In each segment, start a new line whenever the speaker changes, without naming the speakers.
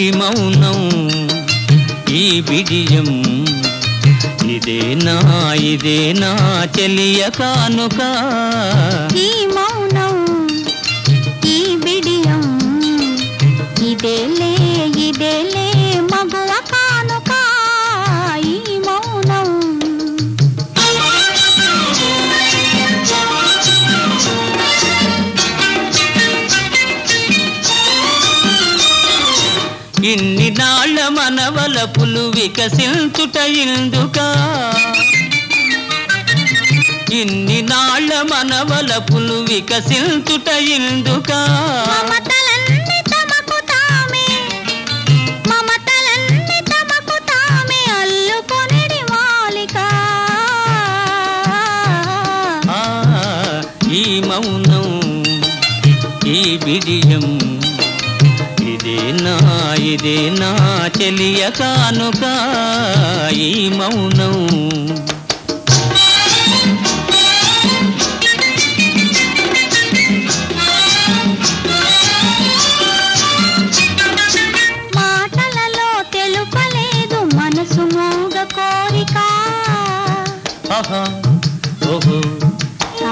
మౌనం ఈ బిడియం ఇదేనా ఇదేనా చెలియ కానుక
ఈ మౌనం ఈ బిడియం ఇదేలే ఇదేలే మగువ కానుక ఈ మౌనం
ఇన్ని నాళ్ళ మనవలపులు వికసించుట ఇందుక ఇన్ని నాళ్ళ మనవలపులు వికసించుట ఇందుక
మమతలన్నీ తమకు తామే మమతలన్నీ తమకు తామే అల్లుకొనిడి మాలిక
ఆ, ఈ మౌనం ఈ బిడియం ఇదేనా ఇదేనా చెలియ కానుక ఈ మౌనం
మాటలలో తెలుపలేదు మనసు మోగ కోరిక
ఆహా ఓహో
ఆ,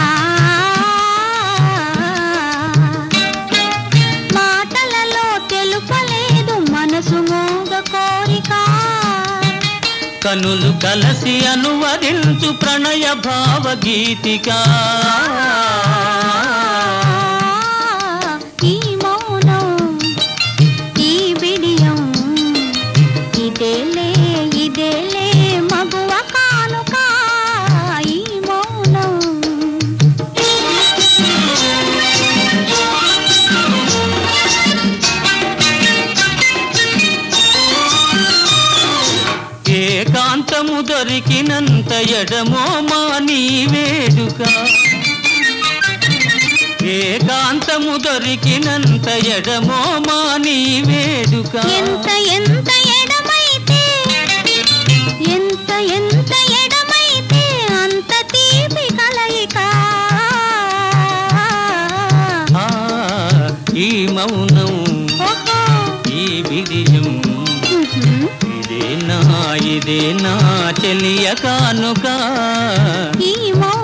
మాటలలో తెలుపలేదు మనసు మోగ కోరిక
కనులు కలసి అనువదించు ప్రణయ భావగీతిక
ఈ మౌనం ఈ బిడియం ఇదేలే ఇదేలే మగువ కానుక ఈ మౌనం
ఏకాంతము దొరికినంత ఎడమో మా నీ వేడుక ఏకాంతము దొరికినంత ఎడమో మా నీ వేడుక
ఎంత ఎంత ఎడమైతే ఎంత ఎంత ఎడమైతే అంత తీపి కలయిక
ఆ, ఈ మౌనం
ఓహో
ఈ విజయం
ఉహుం.
ఇదేనా ఇదేనా చెలియ కానుక
ఈ మౌనం